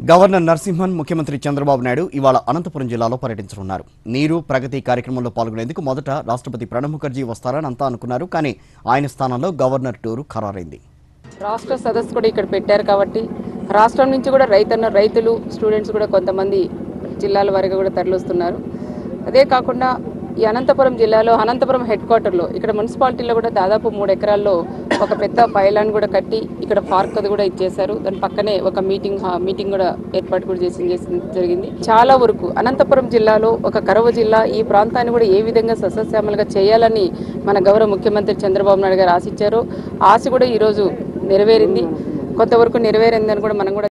governor Narasimhan ముఖ్యమంత్రి చంద్రబాబు నాయుడు ఇవాళ అనంతపురం జిల్లాలో పర్యటించనున్నారు నీరు ప్రగతి కార్యక్రమంలో పాల్గొనేందుకు మొదట రాష్ట్రపతి ప్రణబ్ ముఖర్జీ వస్తారని అంతా అనుకున్నారు కానీ ఆయన స్థానంలో గవర్నర్ టూరు ఖరారైంది రాష్ట్ర సదస్సు కూడా ఇక్కడ పెట్టారు కాబట్టి రాష్ట్రం నుంచి కూడా రైతన్న రైతులు స్టూడెంట్స్ కూడా కొంతమంది జిల్లాల వారిగా కూడా తరలిస్తున్నారు అదే కాకుండా ఈ అనంతపురం జిల్లాలో అనంతపురం హెడ్ క్వార్టర్లో ఇక్కడ మున్సిపాలిటీలో కూడా దాదాపు మూడు ఎకరాల్లో ఒక పెద్ద పైలాన్ కూడా కట్టి ఇక్కడ పార్క్ అది కూడా ఇచ్చేశారు దాని పక్కనే ఒక మీటింగ్ హా- మీటింగ్ కూడా ఏర్పాటు కూడా చేసి చేసి జరిగింది చాలా వరకు అనంతపురం జిల్లాలో ఒక కరువు జిల్లా ఈ ప్రాంతాన్ని కూడా ఏ విధంగా సస్యశ్యామలుగా చేయాలని మన గౌరవ ముఖ్యమంత్రి చంద్రబాబు నాయుడు గారు ఆశించారో ఆశ కూడా ఈరోజు నెరవేరింది కొంతవరకు నెరవేరిందని కూడా మనం కూడా